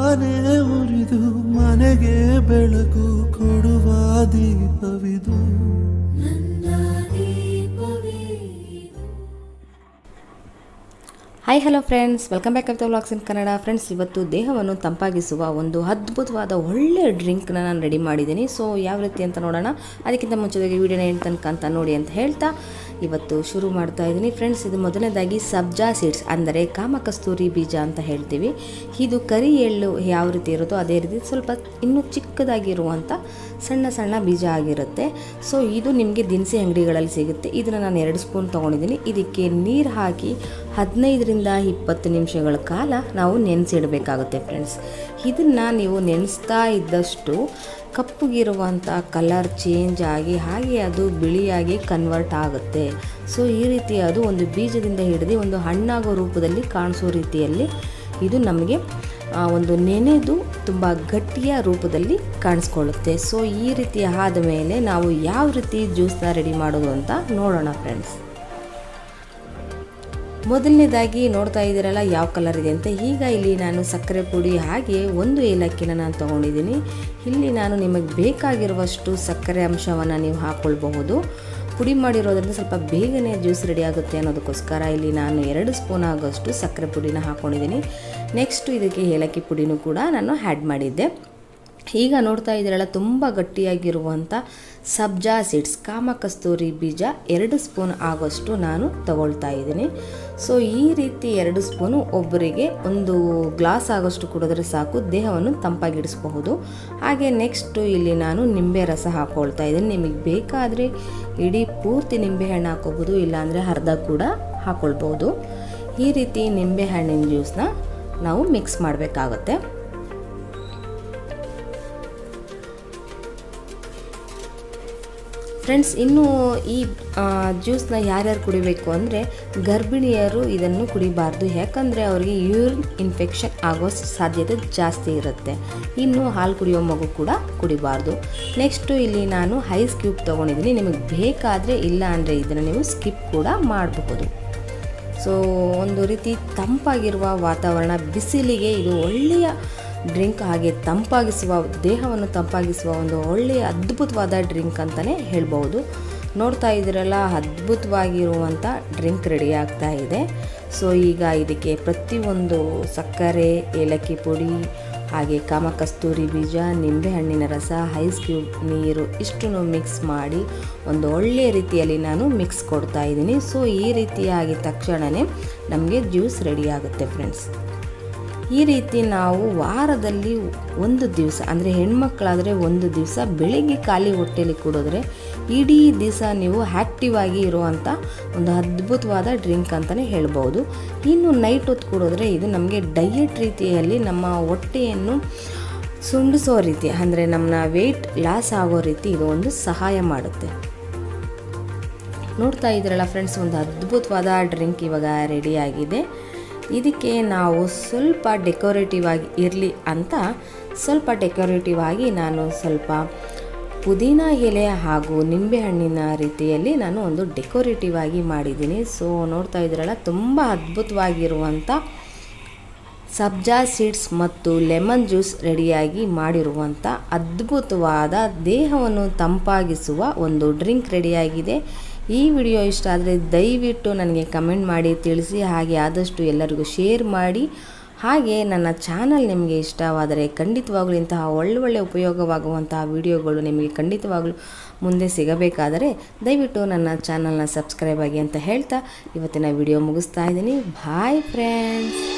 ತಾನೇ ಉರಿದು ಮನೆಗೆ ಬೆಳಕು ಕೊಡುವ ದೀಪವಿದು hi hello friends welcome back Kavita vlogs in Kannada friends ಇವತ್ತು ದೇಹವನ್ನು ತಂಪಾಗಿಸುವ ಒಂದು ಅದ್ಭುತವಾದ ಒಳ್ಳೆಯ ಡ್ರಿಂಕ್ನ ನಾನು ರೆಡಿ ಮಾಡಿದ್ದೀನಿ ಸೊ ಯಾವ ರೀತಿ ಅಂತ ನೋಡೋಣ ಅದಕ್ಕಿಂತ ಮುಂಚೆದಾಗಿ ವಿಡಿಯೋನ ಏನು ತನಕ ಅಂತ ನೋಡಿ ಅಂತ ಹೇಳ್ತಾ ಇವತ್ತು ಶುರು ಮಾಡ್ತಾ ಇದ್ದೀನಿ ಫ್ರೆಂಡ್ಸ್ ಇದು ಮೊದಲನೇದಾಗಿ ಸಬ್ಜಾ ಸೀಡ್ಸ್ ಅಂದರೆ ಕಾಮಕಸ್ತೂರಿ ಬೀಜ ಅಂತ ಹೇಳ್ತೀವಿ ಇದು ಕರಿ ಎಳ್ಳು ಯಾವ ರೀತಿ ಇರುತ್ತೋ ಅದೇ ರೀತಿ ಸ್ವಲ್ಪ ಇನ್ನೂ ಚಿಕ್ಕದಾಗಿರುವಂಥ ಸಣ್ಣ ಸಣ್ಣ ಬೀಜ ಆಗಿರುತ್ತೆ ಸೊ ಇದು ನಿಮಗೆ ದಿನಸಿ ಅಂಗಡಿಗಳಲ್ಲಿ ಸಿಗುತ್ತೆ ಇದನ್ನು ನಾನು ಎರಡು ಸ್ಪೂನ್ ತೊಗೊಂಡಿದ್ದೀನಿ ಇದಕ್ಕೆ ನೀರು ಹಾಕಿ ಹದಿನೈದರಿಂದ ಇಪ್ಪತ್ತು ನಿಮಿಷಗಳ ಕಾಲ ನಾವು ನೆನೆಸಿಡಬೇಕಾಗುತ್ತೆ ಫ್ರೆಂಡ್ಸ್ ಇದನ್ನು ನೀವು ನೆನೆಸ್ತಾ ಇದ್ದಷ್ಟು ಕಪ್ಪಗಿರುವಂಥ ಕಲರ್ ಚೇಂಜ್ ಆಗಿ ಹಾಗೆ ಅದು ಬಿಳಿಯಾಗಿ ಕನ್ವರ್ಟ್ ಆಗುತ್ತೆ ಸೊ ಈ ರೀತಿ ಅದು ಒಂದು ಬೀಜದಿಂದ ಹಿಡಿದು ಒಂದು ಹಣ್ಣಾಗೋ ರೂಪದಲ್ಲಿ ಕಾಣಿಸೋ ರೀತಿಯಲ್ಲಿ ಇದು ನಮಗೆ ಆ, ಒಂದು ನೆನೆದು ತುಂಬ ಗಟ್ಟಿಯ ರೂಪದಲ್ಲಿ ಕಾಣಿಸ್ಕೊಳ್ಳುತ್ತೆ ಸೊ ಈ ರೀತಿ ಆದ ಮೇಲೆ ನಾವು ಯಾವ ರೀತಿ ಜ್ಯೂಸ್ನ ರೆಡಿ ಮಾಡೋದು ಅಂತ ನೋಡೋಣ ಫ್ರೆಂಡ್ಸ್ ಮೊದಲನೇದಾಗಿ ನೋಡ್ತಾ ಇದ್ದೀರಲ್ಲ ಯಾವ ಕಲರ್ ಇದೆ ಅಂತ ಈಗ ಇಲ್ಲಿ ನಾನು ಸಕ್ಕರೆ ಪುಡಿ ಹಾಗೆ ಒಂದು ಏಲಕ್ಕಿನ ನಾನು ತೊಗೊಂಡಿದ್ದೀನಿ ಇಲ್ಲಿ ನಾನು ನಿಮಗೆ ಬೇಕಾಗಿರುವಷ್ಟು ಸಕ್ಕರೆ ಅಂಶವನ್ನು ನೀವು ಹಾಕ್ಕೊಳ್ಬಹುದು ಪುಡಿ ಮಾಡಿರೋದ್ರಿಂದ ಸ್ವಲ್ಪ ಬೇಗನೆ ಜ್ಯೂಸ್ ರೆಡಿ ಆಗುತ್ತೆ ಅನ್ನೋದಕ್ಕೋಸ್ಕರ ಇಲ್ಲಿ ನಾನು ಎರಡು ಸ್ಪೂನ್ ಆಗೋಷ್ಟು ಸಕ್ಕರೆ ಪುಡಿನ ಹಾಕ್ಕೊಂಡಿದ್ದೀನಿ ನೆಕ್ಸ್ಟು ಇದಕ್ಕೆ ಏಲಕ್ಕಿ ಪುಡಿನೂ ಕೂಡ ನಾನು ಆ್ಯಡ್ ಮಾಡಿದ್ದೆ ಈಗ ನೋಡ್ತಾ ಇದ್ದೀರಲ್ಲ ತುಂಬ ಗಟ್ಟಿಯಾಗಿರುವಂಥ ಸಬ್ಜಾ ಸೀಡ್ಸ್ ಕಾಮಕಸ್ತೂರಿ ಬೀಜ ಎರಡು ಸ್ಪೂನ್ ಆಗೋಷ್ಟು ನಾನು ತಗೊಳ್ತಾ ಇದ್ದೀನಿ ಸೊ ಈ ರೀತಿ ಎರಡು ಸ್ಪೂನು ಒಬ್ಬರಿಗೆ ಒಂದು ಗ್ಲಾಸ್ ಆಗೋಷ್ಟು ಕುಡಿದ್ರೆ ಸಾಕು ದೇಹವನ್ನು ತಂಪಾಗಿಡಿಸಬಹುದು ಹಾಗೆ ನೆಕ್ಸ್ಟು ಇಲ್ಲಿ ನಾನು ನಿಂಬೆ ರಸ ಹಾಕ್ಕೊಳ್ತಾ ಇದ್ದೀನಿ ನಿಮಗೆ ಬೇಕಾದರೆ ಇಡೀ ಪೂರ್ತಿ ನಿಂಬೆಹಣ್ಣು ಹಾಕೋಬೋದು ಇಲ್ಲಾಂದರೆ ಅರ್ಧ ಕೂಡ ಹಾಕ್ಕೊಳ್ಬೋದು ಈ ರೀತಿ ನಿಂಬೆಹಣ್ಣಿನ ಜ್ಯೂಸನ್ನ ನಾವು ಮಿಕ್ಸ್ ಮಾಡಬೇಕಾಗುತ್ತೆ ಫ್ರೆಂಡ್ಸ್ ಇನ್ನು ಈ ಜ್ಯೂಸ್ನ ಯಾರ್ಯಾರು ಕುಡಿಬೇಕು ಅಂದರೆ ಗರ್ಭಿಣಿಯರು ಇದನ್ನು ಕುಡಿಬಾರ್ದು ಯಾಕಂದರೆ ಅವರಿಗೆ ಯೂರಿನ್ ಇನ್ಫೆಕ್ಷನ್ ಆಗೋ ಸಾಧ್ಯತೆ ಜಾಸ್ತಿ ಇರುತ್ತೆ ಇನ್ನು ಹಾಲು ಕುಡಿಯೋ ಮಗು ಕೂಡ ಕುಡಿಬಾರ್ದು ನೆಕ್ಸ್ಟು ಇಲ್ಲಿ ನಾನು ಐಸ್ ಕ್ಯೂಬ್ ತೊಗೊಂಡಿದ್ದೀನಿ ನಿಮಗೆ ಬೇಕಾದರೆ ಇಲ್ಲ ಅಂದರೆ ಇದನ್ನು ನೀವು ಸ್ಕಿಪ್ ಕೂಡ ಮಾಡಬಹುದು ಸೊ ಒಂದು ರೀತಿ ತಂಪಾಗಿರುವ ವಾತಾವರಣ ಬಿಸಿಲಿಗೆ ಇದು ಒಳ್ಳೆಯ ಡ್ರಿಂಕ್ ಹಾಗೆ ತಂಪಾಗಿಸುವ ದೇಹವನ್ನು ತಂಪಾಗಿಸುವ ಒಂದು ಒಳ್ಳೆಯ ಅದ್ಭುತವಾದ ಡ್ರಿಂಕ್ ಅಂತಲೇ ಹೇಳ್ಬೋದು ನೋಡ್ತಾ ಇದ್ದೀರಲ್ಲ ಅದ್ಭುತವಾಗಿರುವಂಥ ಡ್ರಿಂಕ್ ರೆಡಿ ಆಗ್ತಾ ಇದೆ ಸೊ ಈಗ ಇದಕ್ಕೆ ಪ್ರತಿಯೊಂದು ಸಕ್ಕರೆ ಏಲಕ್ಕಿ ಪುಡಿ ಹಾಗೆ ಕಾಮಕಸ್ತೂರಿ ಬೀಜ ನಿಂಬೆಹಣ್ಣಿನ ರಸ ಐಸ್ ಕ್ಯೂಬ್ ನೀರು ಇಷ್ಟನ್ನು ಮಿಕ್ಸ್ ಮಾಡಿ ಒಂದು ಒಳ್ಳೆಯ ರೀತಿಯಲ್ಲಿ ನಾನು ಮಿಕ್ಸ್ ಕೊಡ್ತಾ ಇದ್ದೀನಿ ಸೊ ಈ ರೀತಿಯಾಗಿ ತಕ್ಷಣವೇ ನಮಗೆ ಜ್ಯೂಸ್ ರೆಡಿ ಆಗುತ್ತೆ ಫ್ರೆಂಡ್ಸ್ ಈ ರೀತಿ ನಾವು ವಾರದಲ್ಲಿ ಒಂದು ದಿವಸ ಅಂದರೆ ಹೆಣ್ಮಕ್ಳಾದರೆ ಒಂದು ದಿವಸ ಬೆಳಿಗ್ಗೆ ಖಾಲಿ ಹೊಟ್ಟೆಯಲ್ಲಿ ಕುಡಿದ್ರೆ ಇಡೀ ದಿವಸ ನೀವು ಆ್ಯಕ್ಟಿವ್ ಆಗಿ ಇರುವಂಥ ಒಂದು ಅದ್ಭುತವಾದ ಡ್ರಿಂಕ್ ಅಂತಲೇ ಹೇಳ್ಬೋದು ಇನ್ನು ನೈಟ್ ಹೊತ್ತು ಕುಡಿದ್ರೆ ಇದು ನಮಗೆ ಡಯಟ್ ರೀತಿಯಲ್ಲಿ ನಮ್ಮ ಹೊಟ್ಟೆಯನ್ನು ಸುಂಡಿಸೋ ರೀತಿ ಅಂದರೆ ನಮ್ಮನ್ನ ವೆಯ್ಟ್ ಲಾಸ್ ಆಗೋ ರೀತಿ ಇದು ಒಂದು ಸಹಾಯ ಮಾಡುತ್ತೆ ನೋಡ್ತಾ ಇದ್ದೀರಲ್ಲ ಫ್ರೆಂಡ್ಸ್ ಒಂದು ಅದ್ಭುತವಾದ ಡ್ರಿಂಕ್ ಇವಾಗ ರೆಡಿಯಾಗಿದೆ ಇದಕ್ಕೆ ನಾವು ಸ್ವಲ್ಪ ಡೆಕೋರೇಟಿವ್ ಆಗಿ ಇರಲಿ ಅಂತ ಸ್ವಲ್ಪ ಡೆಕೋರೇಟಿವ್ ಆಗಿ ನಾನು ಸ್ವಲ್ಪ ಪುದೀನ ಎಲೆ ಹಾಗೂ ನಿಂಬೆಹಣ್ಣಿನ ರೀತಿಯಲ್ಲಿ ನಾನು ಒಂದು ಡೆಕೋರೇಟಿವ್ ಆಗಿ ಮಾಡಿದ್ದೀನಿ ಸೊ ನೋಡ್ತಾ ಇದ್ದೀರಲ್ಲ ತುಂಬ ಅದ್ಭುತವಾಗಿರುವಂಥ ಸಬ್ಜಾ ಸೀಡ್ಸ್ ಮತ್ತು ಲೆಮನ್ ಜ್ಯೂಸ್ ರೆಡಿಯಾಗಿ ಮಾಡಿರುವಂಥ ಅದ್ಭುತವಾದ ದೇಹವನ್ನು ತಂಪಾಗಿಸುವ ಒಂದು ಡ್ರಿಂಕ್ ರೆಡಿಯಾಗಿದೆ ಈ ವಿಡಿಯೋ ಇಷ್ಟ ಆದರೆ ದಯವಿಟ್ಟು ನನಗೆ ಕಮೆಂಟ್ ಮಾಡಿ ತಿಳಿಸಿ ಹಾಗೆ ಆದಷ್ಟು ಎಲ್ಲರಿಗೂ ಶೇರ್ ಮಾಡಿ ಹಾಗೆ ನನ್ನ ಚಾನಲ್ ನಿಮಗೆ ಇಷ್ಟವಾದರೆ ಖಂಡಿತವಾಗಲೂ ಇಂತಹ ಒಳ್ಳೊಳ್ಳೆ ಉಪಯೋಗವಾಗುವಂತಹ ವಿಡಿಯೋಗಳು ನಿಮಗೆ ಖಂಡಿತವಾಗಲೂ ಮುಂದೆ ಸಿಗಬೇಕಾದರೆ ದಯವಿಟ್ಟು ನನ್ನ ಚಾನಲ್ನ ಸಬ್ಸ್ಕ್ರೈಬ್ ಆಗಿ ಅಂತ ಹೇಳ್ತಾ ಇವತ್ತಿನ ವಿಡಿಯೋ ಮುಗಿಸ್ತಾ ಇದ್ದೀನಿ ಬಾಯ್ ಫ್ರೆಂಡ್ಸ್